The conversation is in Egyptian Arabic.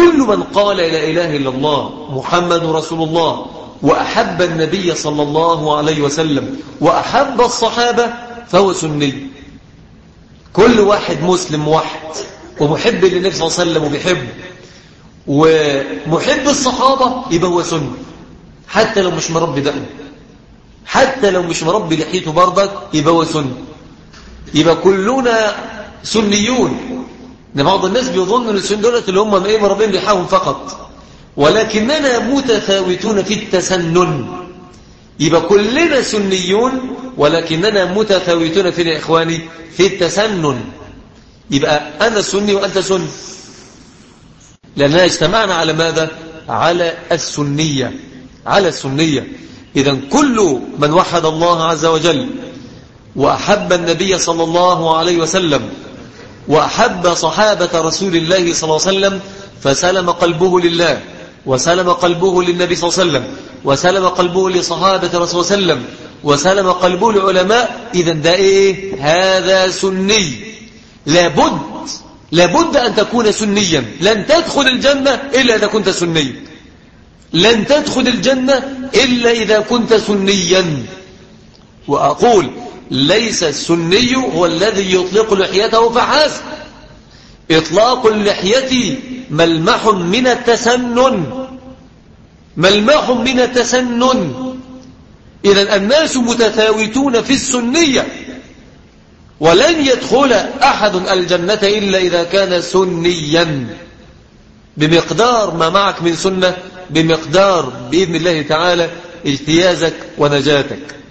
كل من قال لا إله إلا الله محمد رسول الله وأحب النبي صلى الله عليه وسلم وأحب الصحابة فهو سني كل واحد مسلم واحد ومحب للنبي صلى الله عليه وسلم وبيحبه ومحب الصحابة يبقى هو سني حتى لو مش مربي دقنه حتى لو مش مربي لحيته برضك يبقى هو سني يبقى كلنا سنيون ان بعض الناس بيظن ان السنة دولت اللي هم ايه مربين لحاهم فقط ولكننا متفاوتون في التسنن يبقى كلنا سنيون ولكننا متفاوتون في يا اخواني في التسنن يبقى انا سني وانت سني لاننا اجتمعنا على ماذا على السنيه على السنيه اذا كل من وحد الله عز وجل وأحب النبي صلى الله عليه وسلم وأحب صحابة رسول الله صلى الله عليه وسلم فسلم قلبه لله وسلم قلبه للنبي صلى الله عليه وسلم وسلم قلبه لصحابة رسول الله صلى الله عليه وسلم وسلم قلبه لعلماء إذا ده إيه هذا سني لابد لابد أن تكون سنيا لن تدخل الجنة إلا إذا كنت سنيا لن تدخل الجنة إلا إذا كنت سنيا وأقول ليس السني هو الذي يطلق لحيته فحسب إطلاق اللحية ملمح من التسنن ملمح من التسنن إذا الناس متفاوتون في السنية ولن يدخل أحد الجنة إلا إذا كان سنيا بمقدار ما معك من سنة بمقدار بإذن الله تعالى اجتيازك ونجاتك